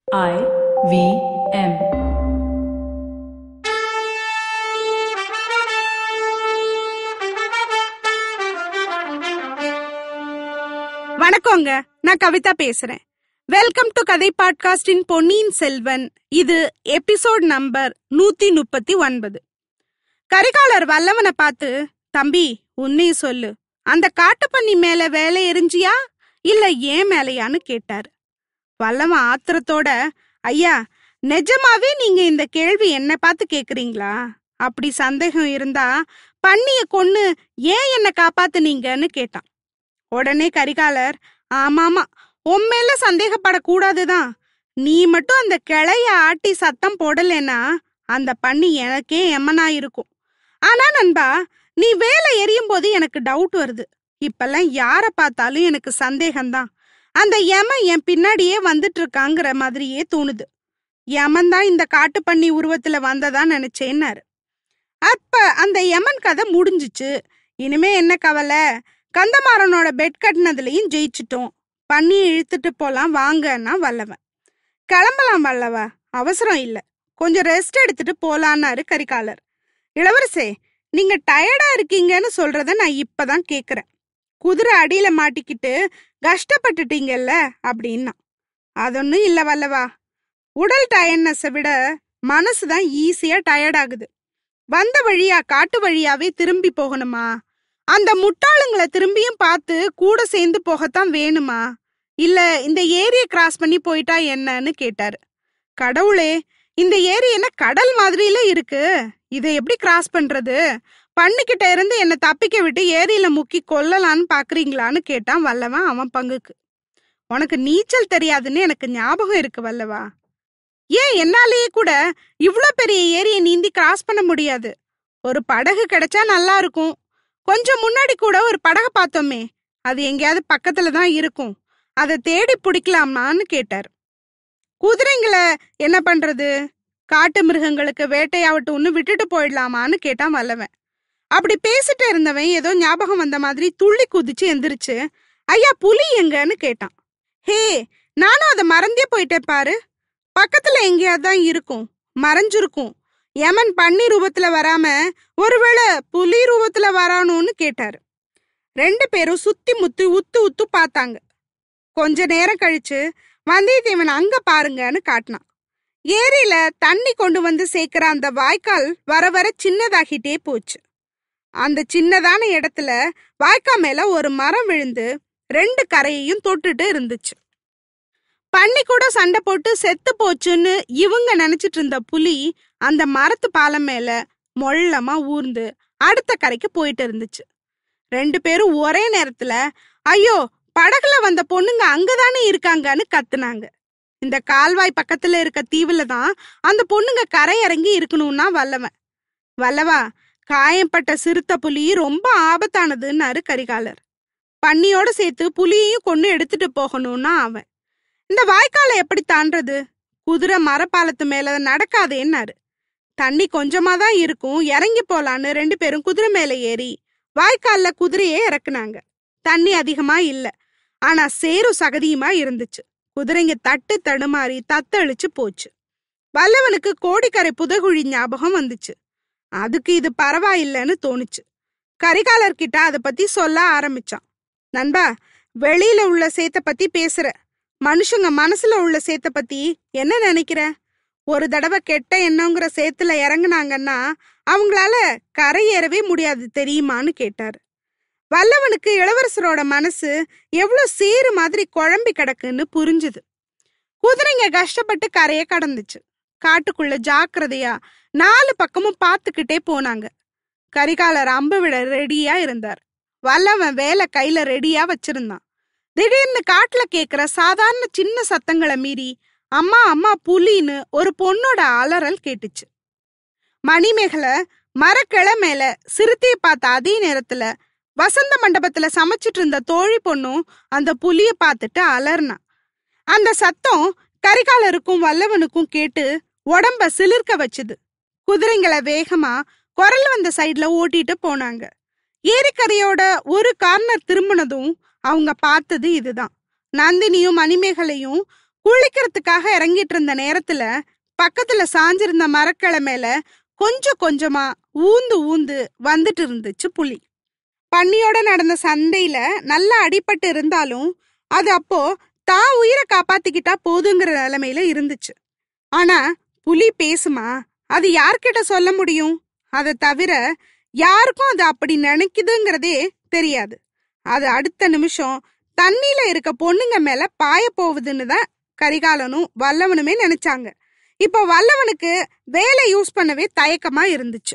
I V M. வணக்கங்க நான் கவிதா பேசுறேன் வெல்கம் டு கதை பாட்காஸ்டின் பொன்னியின் செல்வன் இது எபிசோட் நம்பர் நூத்தி முப்பத்தி ஒன்பது கரிகாலர் வல்லவனை பார்த்து தம்பி உன்னைய சொல்லு அந்த காட்டுப்பன்னி மேல வேலை எரிஞ்சியா இல்ல ஏன் மேலையான்னு கேட்டாரு வல்லவன் ஆத்திரத்தோட ஐயா நிஜமாவே நீங்க இந்த கேள்வி என்ன பார்த்து கேக்குறீங்களா அப்படி சந்தேகம் இருந்தா பன்னிய கொன்னு ஏன் என்ன காப்பாத்துனீங்கன்னு கேட்டான் உடனே கரிகாலர் ஆமாமா உன் மேல சந்தேகப்படக்கூடாதுதான் நீ மட்டும் அந்த கிளைய ஆட்டி சத்தம் போடலைன்னா அந்த பண்ணி எனக்கே எமனா இருக்கும் ஆனா நண்பா நீ வேலை எரியும் போது எனக்கு டவுட் வருது இப்பெல்லாம் யார பார்த்தாலும் எனக்கு சந்தேகம்தான் அந்த யமன் என் பின்னாடியே வந்துட்டு இருக்காங்கிற மாதிரியே தோணுது யமன் தான் இந்த காட்டு பண்ணி உருவத்துல வந்ததா நினைச்சேன்னாரு அப்ப அந்த யமன் கதை முடிஞ்சுச்சு இனிமே என்ன கவலை கந்தமாறனோட பெட் கட்டினதுலயும் ஜெயிச்சிட்டோம் பண்ணி இழுத்துட்டு போலாம் வாங்கன்னா வல்லவன் கிளம்பலாம் வல்லவ அவசரம் இல்ல கொஞ்சம் ரெஸ்ட் எடுத்துட்டு போலான்னாரு கரிகாலர் இளவரசே நீங்க டயர்டா இருக்கீங்கன்னு சொல்றத நான் இப்பதான் கேக்குறேன் குதிரை அடியில மாட்டிக்கிட்டு கஷ்டப்பட்டுட்டீங்கல்ல அப்படின்னா அதொன்னும் இல்ல வல்லவா உடல் டயர்ட்னஸை விட மனசுதான் ஈஸியா டயர்ட் ஆகுது வந்த வழியா காட்டு வழியாவே திரும்பி போகணுமா அந்த முட்டாளுங்களை திரும்பியும் பார்த்து கூட சேர்ந்து போகத்தான் வேணுமா இல்ல இந்த ஏரிய கிராஸ் பண்ணி போயிட்டா என்னன்னு கேட்டாரு கடவுளே இந்த ஏரி என்ன கடல் மாதிரில இருக்கு இதை எப்படி கிராஸ் பண்றது பண்ணிக்கிட்ட இருந்து என்ன தப்பிக்க விட்டு ஏரியில முக்கி கொல்லலான்னு பாக்குறீங்களான்னு கேட்டான் வல்லவன் அவன் பங்குக்கு உனக்கு நீச்சல் தெரியாதுன்னு எனக்கு ஞாபகம் இருக்கு வல்லவா ஏன் என்னாலேயே கூட இவ்ளோ பெரிய ஏரியை நீந்தி கிராஸ் பண்ண முடியாது ஒரு படகு கிடைச்சா நல்லா இருக்கும் கொஞ்சம் முன்னாடி கூட ஒரு படகை பார்த்தோமே அது எங்கேயாவது பக்கத்துல தான் இருக்கும் அதை தேடி பிடிக்கலாமான்னு கேட்டார் குதிரைங்களை என்ன பண்றது காட்டு மிருகங்களுக்கு வேட்டையாவட்டும்னு விட்டுட்டு போயிடலாமான்னு கேட்டான் வல்லவன் அப்படி பேசிட்டு இருந்தவன் ஏதோ ஞாபகம் வந்த மாதிரி துள்ளி குதிச்சு எந்திரிச்சு ஐயா புலி எங்கன்னு கேட்டான் ஹே நானும் அதை மறந்தே போயிட்டேன் பாரு பக்கத்துல எங்கேயாவது தான் இருக்கும் மறைஞ்சிருக்கும் யமன் பன்னி ரூபத்துல வராம ஒருவேளை புலி ரூபத்துல வரானுன்னு கேட்டாரு ரெண்டு பேரும் சுத்தி முத்தி உத்து உத்து பார்த்தாங்க கொஞ்ச நேரம் கழிச்சு வந்தியத்தேவன் அங்க பாருங்கன்னு காட்டினான் ஏரியில தண்ணி கொண்டு வந்து சேர்க்கிற அந்த வாய்க்கால் வர வர சின்னதாகிட்டே போச்சு அந்த சின்னதான இடத்துல வாய்க்கா மேல ஒரு மரம் விழுந்து ரெண்டு கரையையும் தொட்டுட்டு இருந்துச்சு பன்னி கூட சண்டை போட்டு செத்து போச்சுன்னு இவங்க நினைச்சிட்டு இருந்த புலி அந்த மரத்து பாலம் மேல மொள்ளமா ஊர்ந்து அடுத்த கரைக்கு போயிட்டு இருந்துச்சு ரெண்டு பேரும் ஒரே நேரத்துல ஐயோ படகுல வந்த பொண்ணுங்க அங்கதானே இருக்காங்கன்னு கத்துனாங்க இந்த கால்வாய் பக்கத்துல இருக்க தீவுல தான் அந்த பொண்ணுங்க கரை இறங்கி இருக்கணும்னா வல்லவன் வல்லவா காயம்பட்ட சிறுத்த புலி ரொம்ப ஆபத்தானதுன்னாரு கரிகாலர் பன்னியோட சேர்த்து புலியையும் கொண்டு எடுத்துட்டு போகணும்னா அவன் இந்த வாய்க்காலை எப்படி தாண்டது குதிரை மரப்பாலத்து மேல நடக்காதேன்னாரு தண்ணி கொஞ்சமா தான் இருக்கும் இறங்கி போலான்னு ரெண்டு பேரும் குதிரை மேல ஏறி வாய்க்கால்ல குதிரையே இறக்குனாங்க தண்ணி அதிகமா இல்ல ஆனா சேரும் சகதியுமா இருந்துச்சு குதிரைங்க தட்டு தடுமாறி தத்தளிச்சு போச்சு வல்லவனுக்கு கோடிக்கரை புதகுழி ஞாபகம் வந்துச்சு அதுக்கு இது பரவாயில்லைன்னு தோணுச்சு கரிகாலர் கிட்ட அதை பத்தி சொல்ல ஆரம்பிச்சான் நண்பா வெளியில உள்ள சேத்த பத்தி பேசுற மனுஷங்க மனசுல உள்ள சேத்த பத்தி என்ன நினைக்கிற ஒரு தடவை கெட்ட எண்ணங்கிற சேத்துல இறங்குனாங்கன்னா அவங்களால கரையேறவே முடியாது தெரியுமான்னு கேட்டாரு வல்லவனுக்கு இளவரசரோட மனசு எவ்வளவு சேறு மாதிரி குழம்பி கிடக்குன்னு புரிஞ்சுது குதிரைங்க கஷ்டப்பட்டு கரைய கடந்துச்சு காட்டுக்குள்ள ஜாக்கிரதையா நாலு பக்கமும் பார்த்துக்கிட்டே போனாங்க கரிகாலர் அம்பு விட ரெடியா இருந்தார் வல்லவன் வேலை கையில ரெடியா வச்சிருந்தான் திடீர்னு காட்டுல கேக்குற சாதாரண சின்ன சத்தங்களை மீறி அம்மா அம்மா புலின்னு ஒரு பொண்ணோட அலறல் கேட்டுச்சு மணிமேகலை மரக்கிளை மேல சிறுத்தைய பார்த்த அதே நேரத்துல வசந்த மண்டபத்துல சமைச்சிட்டு இருந்த தோழி பொண்ணும் அந்த புலிய பார்த்துட்டு அலர்னா அந்த சத்தம் கரிகாலருக்கும் வல்லவனுக்கும் கேட்டு உடம்ப சிலிர்க்க வச்சுது குதிரைங்களை வேகமா குரல் வந்த சைடுல ஓட்டிட்டு போனாங்க ஏரிக்கரையோட ஒரு கார்னர் திரும்பினதும் அவங்க பார்த்தது இதுதான் நந்தினியும் மணிமேகலையும் குளிக்கிறதுக்காக இறங்கிட்டு இருந்த நேரத்துல பக்கத்துல சாஞ்சிருந்த மரக்கிளை மேல கொஞ்சம் கொஞ்சமா ஊந்து ஊந்து வந்துட்டு இருந்துச்சு புலி பன்னியோட நடந்த சண்டையில நல்லா அடிபட்டு இருந்தாலும் அது அப்போ தான் உயிரை காப்பாத்திக்கிட்டா போதுங்கிற நிலைமையில இருந்துச்சு ஆனா புலி பேசுமா அது யார்கிட்ட சொல்ல முடியும் அதை தவிர யாருக்கும் அது அப்படி நினைக்குதுங்கிறதே தெரியாது அது அடுத்த நிமிஷம் தண்ணியில இருக்க பொண்ணுங்க மேல பாய போகுதுன்னு தான் கரிகாலனும் வல்லவனுமே நினைச்சாங்க இப்போ வல்லவனுக்கு வேலை யூஸ் பண்ணவே தயக்கமா இருந்துச்சு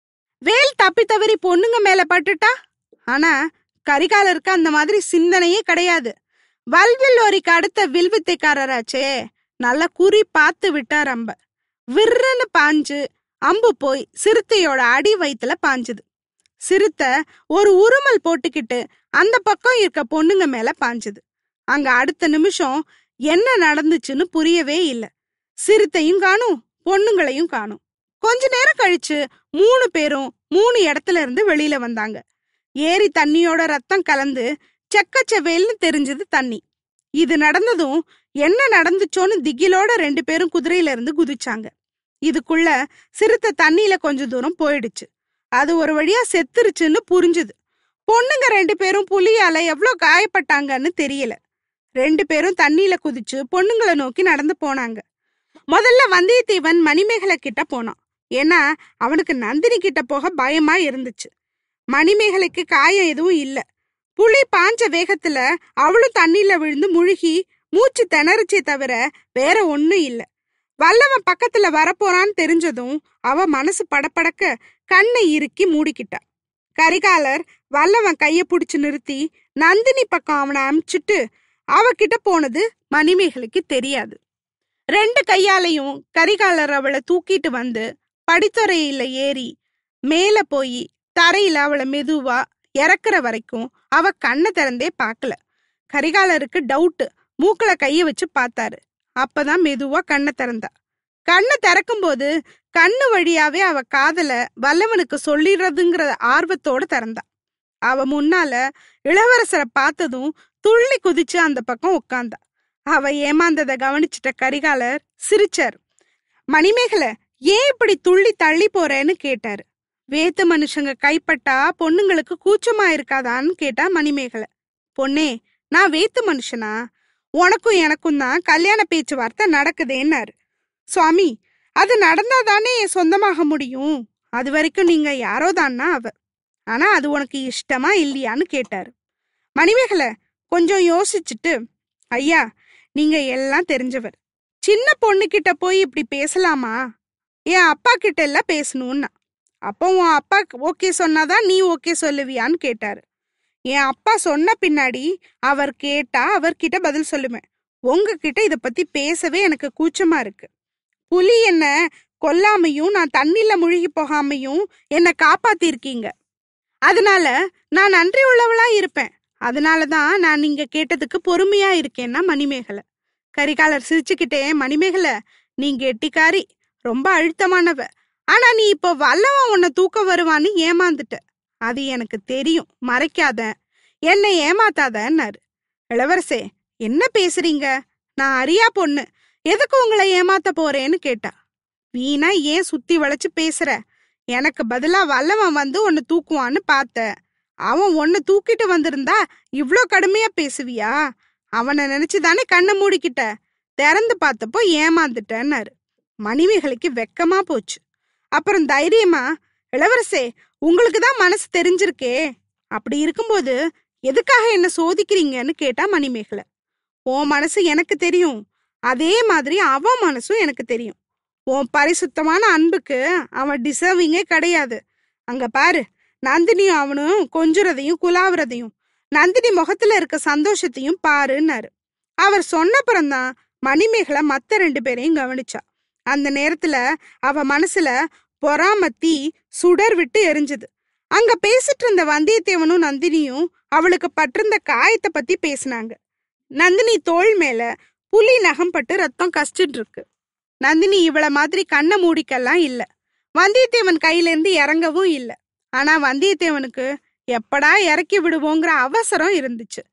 வேல் தப்பி தவறி பொண்ணுங்க மேல பட்டுட்டா ஆனா கரிகாலருக்கு அந்த மாதிரி சிந்தனையே கிடையாது வல்வில் ஒரிக்கு அடுத்த வில்வித்தைக்காரராச்சே நல்ல குறி பார்த்து விட்டார் அம்ப விர்ருன்னு பாஞ்சு அம்பு போய் சிறுத்தையோட அடி வயித்துல பாஞ்சுது சிறுத்தை ஒரு உருமல் போட்டுக்கிட்டு அந்த பக்கம் இருக்க பொண்ணுங்க மேல பாஞ்சுது அங்க அடுத்த நிமிஷம் என்ன நடந்துச்சுன்னு புரியவே இல்லை சிறுத்தையும் காணும் பொண்ணுங்களையும் காணும் கொஞ்ச நேரம் கழிச்சு மூணு பேரும் மூணு இடத்துல இருந்து வெளியில வந்தாங்க ஏரி தண்ணியோட ரத்தம் கலந்து செக்கச்செவேல்னு தெரிஞ்சது தண்ணி இது நடந்ததும் என்ன நடந்துச்சோன்னு திகிலோட ரெண்டு பேரும் குதிரையில இருந்து குதிச்சாங்க இதுக்குள்ள சிறுத்தை தண்ணியில கொஞ்ச தூரம் போயிடுச்சு அது ஒரு வழியா செத்துருச்சுன்னு புரிஞ்சுது பொண்ணுங்க ரெண்டு பேரும் புலியால எவ்வளவு காயப்பட்டாங்கன்னு தெரியல ரெண்டு பேரும் தண்ணியில குதிச்சு பொண்ணுங்களை நோக்கி நடந்து போனாங்க முதல்ல வந்தியத்தேவன் மணிமேகலை கிட்ட போனான் ஏன்னா அவனுக்கு நந்தினி கிட்ட போக பயமா இருந்துச்சு மணிமேகலைக்கு காயம் எதுவும் இல்ல புலி பாஞ்ச வேகத்துல அவளும் தண்ணியில விழுந்து முழுகி மூச்சு திணறுச்சே தவிர வேற ஒண்ணும் இல்ல வல்லவன் பக்கத்துல வரப்போறான்னு தெரிஞ்சதும் அவ மனசு படபடக்க கண்ணை இறுக்கி மூடிக்கிட்டா கரிகாலர் வல்லவன் கைய புடிச்சு நிறுத்தி நந்தினி பக்கம் அவனை அமுச்சிட்டு அவகிட்ட போனது மணிமேகலைக்கு தெரியாது ரெண்டு கையாலையும் கரிகாலர் அவளை தூக்கிட்டு வந்து படித்துறையில ஏறி மேல போய் தரையில அவளை மெதுவா இறக்குற வரைக்கும் அவ கண்ணை திறந்தே பார்க்கல கரிகாலருக்கு டவுட் மூக்குல கைய வச்சு பார்த்தாரு அப்பதான் மெதுவா கண்ணை திறந்தா கண்ணை திறக்கும்போது கண்ணு வழியாவே அவ காதல வல்லவனுக்கு சொல்லிடுறதுங்கிற ஆர்வத்தோட திறந்தா அவ முன்னால இளவரசரை பார்த்ததும் துள்ளி குதிச்சு அந்த பக்கம் உட்கார்ந்தா அவ ஏமாந்தத கவனிச்சிட்ட கரிகாலர் சிரிச்சார் மணிமேகலை ஏன் இப்படி துள்ளி தள்ளி போறேன்னு கேட்டாரு வேத்து மனுஷங்க கைப்பட்டா பொண்ணுங்களுக்கு கூச்சமா இருக்காதான்னு கேட்டா மணிமேகலை பொண்ணே நான் வேத்து மனுஷனா உனக்கும் எனக்கும் தான் கல்யாண பேச்சுவார்த்தை நடக்குதேன்னாரு சுவாமி அது நடந்தாதானே சொந்தமாக முடியும் அது வரைக்கும் நீங்க யாரோ தான்னா அவ ஆனா அது உனக்கு இஷ்டமா இல்லையான்னு கேட்டாரு மணிமேகலை கொஞ்சம் யோசிச்சுட்டு ஐயா நீங்க எல்லாம் தெரிஞ்சவர் சின்ன பொண்ணு கிட்ட போய் இப்படி பேசலாமா என் அப்பா கிட்ட எல்லாம் பேசணும்னா அப்போ உன் அப்பா ஓகே சொன்னாதான் நீ ஓகே சொல்லுவியான்னு கேட்டாரு என் அப்பா சொன்ன பின்னாடி அவர் கேட்டா அவர்கிட்ட பதில் சொல்லுவேன் உங்ககிட்ட இத பத்தி பேசவே எனக்கு கூச்சமா இருக்கு புலி என்ன கொல்லாமையும் நான் தண்ணில முழுகி போகாமையும் என்ன காப்பாத்திருக்கீங்க அதனால நான் நன்றி உள்ளவளா இருப்பேன் அதனாலதான் நான் நீங்க கேட்டதுக்கு பொறுமையா இருக்கேன்னா மணிமேகலை கரிகாலர் சிரிச்சுக்கிட்டே மணிமேகலை நீ கெட்டிக்காரி ரொம்ப அழுத்தமானவ ஆனா நீ இப்போ வல்லவன் உன்னை தூக்க வருவான்னு ஏமாந்துட்ட அது எனக்கு தெரியும் மறைக்காத என்னை ஏமாத்தாதன்னாரு இளவரசே என்ன பேசுறீங்க நான் அரியா பொண்ணு எதுக்கு உங்களை ஏமாத்த போறேன்னு கேட்டா வீணா ஏன் சுத்தி வளைச்சு பேசுற எனக்கு பதிலா வல்லவன் வந்து உன்னை தூக்குவான்னு பார்த்த அவன் உன்னை தூக்கிட்டு வந்திருந்தா இவ்ளோ கடுமையா பேசுவியா அவனை நினைச்சுதானே கண்ணை மூடிக்கிட்ட திறந்து பார்த்தப்போ ஏமாந்துட்டேன்னாரு மணிமேகலைக்கு வெக்கமா போச்சு அப்புறம் தைரியமா இளவரசே உங்களுக்கு தான் மனசு தெரிஞ்சிருக்கே அப்படி இருக்கும்போது எதுக்காக என்ன சோதிக்கிறீங்கன்னு கேட்டா மணிமேகலை உன் மனசு எனக்கு தெரியும் அதே மாதிரி அவன் மனசும் எனக்கு தெரியும் உன் பரிசுத்தமான அன்புக்கு அவன் டிசர்விங்கே கிடையாது அங்க பாரு நந்தினியும் அவனும் கொஞ்சுறதையும் குலாவுறதையும் நந்தினி முகத்துல இருக்க சந்தோஷத்தையும் பாருன்னாரு அவர் சொன்னப்புறம்தான் மணிமேகலை மத்த ரெண்டு பேரையும் கவனிச்சா அந்த நேரத்துல அவ மனசுல பொறாமத்தி சுடர் விட்டு எரிஞ்சது அங்க பேசிட்டு இருந்த வந்தியத்தேவனும் நந்தினியும் அவளுக்கு பட்டிருந்த காயத்தை பத்தி பேசினாங்க நந்தினி தோள் மேல புலி நகம் பட்டு ரத்தம் கஷ்டிட்டு இருக்கு நந்தினி இவள மாதிரி கண்ணை மூடிக்கெல்லாம் இல்ல வந்தியத்தேவன் கையில இருந்து இறங்கவும் இல்ல ஆனா வந்தியத்தேவனுக்கு எப்படா இறக்கி விடுவோங்கிற அவசரம் இருந்துச்சு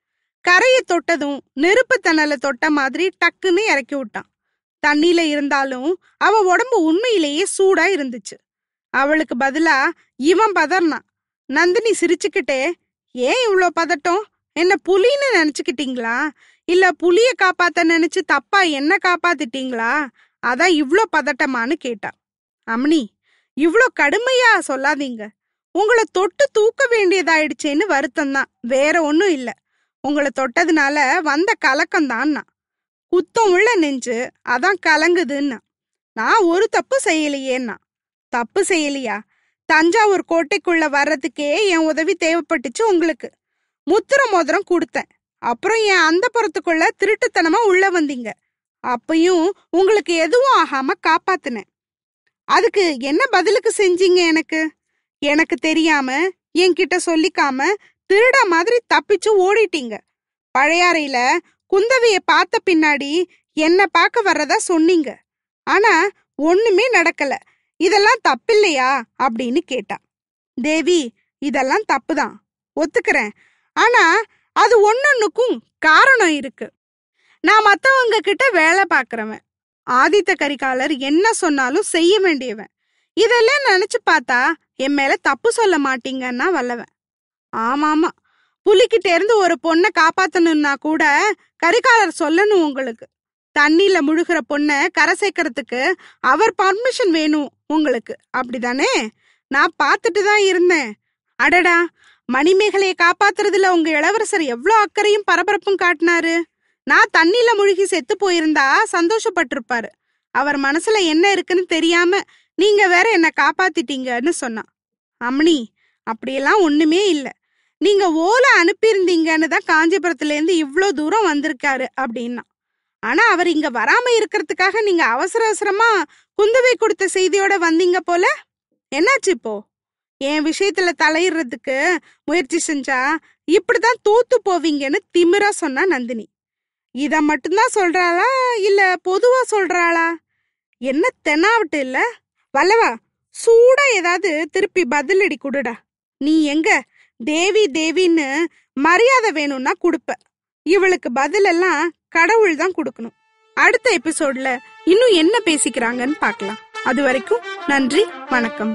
கரையை தொட்டதும் நெருப்பு தணல தொட்ட மாதிரி டக்குன்னு இறக்கி விட்டான் தண்ணியில இருந்தாலும் அவ உடம்பு உண்மையிலேயே சூடா இருந்துச்சு அவளுக்கு பதிலா இவன் பதறினான் நந்தினி சிரிச்சுக்கிட்டே ஏன் இவ்ளோ பதட்டம் என்ன புலின்னு நினைச்சுக்கிட்டீங்களா இல்ல புலிய காப்பாத்த நினைச்சு தப்பா என்ன காப்பாத்திட்டீங்களா அதான் இவ்ளோ பதட்டமான்னு கேட்டா அம்னி இவ்ளோ கடுமையா சொல்லாதீங்க உங்களை தொட்டு தூக்க வேண்டியதாயிடுச்சேன்னு வருத்தம் தான் வேற ஒன்றும் இல்ல உங்களை தொட்டதுனால வந்த கலக்கம் தான்னா குத்தம் உள்ள நெஞ்சு அதான் கலங்குதுன்னா நான் ஒரு தப்பு செய்யலையேன்னா தப்பு செய்யலையா தஞ்சாவூர் கோட்டைக்குள்ள வர்றதுக்கே என் உதவி தேவைப்பட்டுச்சு உங்களுக்கு முத்திர மோதிரம் கொடுத்தேன் அப்புறம் என் அந்த புறத்துக்குள்ள திருட்டுத்தனமா உள்ள வந்தீங்க அப்பயும் உங்களுக்கு எதுவும் ஆகாம காப்பாத்தினேன் அதுக்கு என்ன பதிலுக்கு செஞ்சீங்க எனக்கு எனக்கு தெரியாம என்கிட்ட சொல்லிக்காம திருட மாதிரி தப்பிச்சு ஓடிட்டீங்க பழையாறையில குந்தவைய பார்த்த பின்னாடி என்ன பார்க்க வர்றதா சொன்னீங்க ஆனா ஒண்ணுமே நடக்கல இதெல்லாம் தப்பில்லையா அப்படின்னு கேட்டா தேவி இதெல்லாம் தப்புதான் ஒத்துக்கிறேன் ஆனா அது ஒன்னொன்னுக்கும் காரணம் இருக்கு நான் மத்தவங்க கிட்ட வேலை பார்க்கறவன் ஆதித்த கரிகாலர் என்ன சொன்னாலும் செய்ய வேண்டியவன் இதெல்லாம் நினைச்சு பார்த்தா என் மேல தப்பு சொல்ல மாட்டீங்கன்னா வல்லவன் ஆமாமா புலிக்கிட்ட இருந்து ஒரு பொண்ணை காப்பாத்தணும்னா கூட கரிகாலர் சொல்லணும் உங்களுக்கு தண்ணியில முழுகிற பொண்ணை கரை சேர்க்கறதுக்கு அவர் பர்மிஷன் வேணும் உங்களுக்கு அப்படிதானே நான் பார்த்துட்டு தான் இருந்தேன் அடடா மணிமேகலையை காப்பாத்துறதுல உங்க இளவரசர் எவ்வளவு அக்கறையும் பரபரப்பும் காட்டினாரு நான் தண்ணியில முழுகி செத்து போயிருந்தா சந்தோஷப்பட்டிருப்பாரு அவர் மனசுல என்ன இருக்குன்னு தெரியாம நீங்க வேற என்ன காப்பாத்திட்டீங்கன்னு சொன்னான் அம்னி அப்படியெல்லாம் ஒண்ணுமே இல்ல நீங்க ஓலை அனுப்பியிருந்தீங்கன்னு தான் காஞ்சிபுரத்துல இருந்து இவ்ளோ தூரம் வந்திருக்காரு அப்படின்னா ஆனா அவர் இங்க வராம இருக்கிறதுக்காக நீங்க அவசர அவசரமா குந்தவை கொடுத்த செய்தியோட வந்தீங்க போல என்னாச்சு இப்போ என் விஷயத்துல தலையிடுறதுக்கு முயற்சி செஞ்சா இப்படிதான் தோத்து போவீங்கன்னு திமிரா சொன்னா நந்தினி இத மட்டும்தான் சொல்றாளா இல்ல பொதுவா சொல்றாளா என்ன தெனாவட்டு இல்ல வல்லவா சூடா ஏதாவது திருப்பி பதிலடி குடுடா நீ எங்க தேவி தேவின்னு மரியாதை வேணும்னா கொடுப்ப இவளுக்கு பதிலெல்லாம் கடவுள் தான் கொடுக்கணும் அடுத்த எபிசோட்ல இன்னும் என்ன பேசிக்கிறாங்கன்னு பார்க்கலாம் அது வரைக்கும் நன்றி வணக்கம்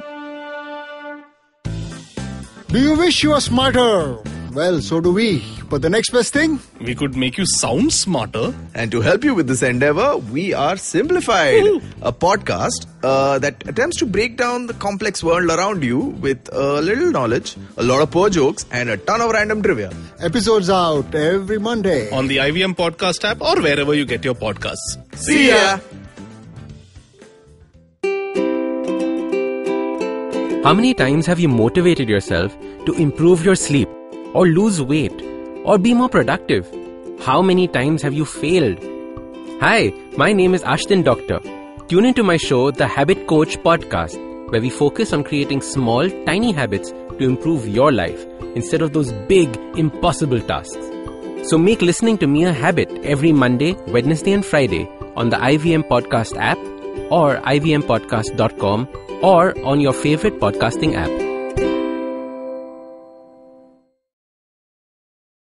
Do you wish you were smarter? Well, so do we. But the next best thing? We could make you sound smarter. And to help you with this endeavor, we are Simplified, a podcast uh, that attempts to break down the complex world around you with a little knowledge, a lot of poor jokes, and a ton of random trivia. Episodes out every Monday. On the IVM podcast app or wherever you get your podcasts. See ya! How many times have you motivated yourself to improve your sleep, or lose weight, or be more productive? How many times have you failed? Hi, my name is Ashton Doctor. Tune into my show, The Habit Coach Podcast, where we focus on creating small, tiny habits to improve your life instead of those big, impossible tasks. So make listening to me a habit every Monday, Wednesday, and Friday on the IVM Podcast app or ivmpodcast.com or on your favorite podcasting app.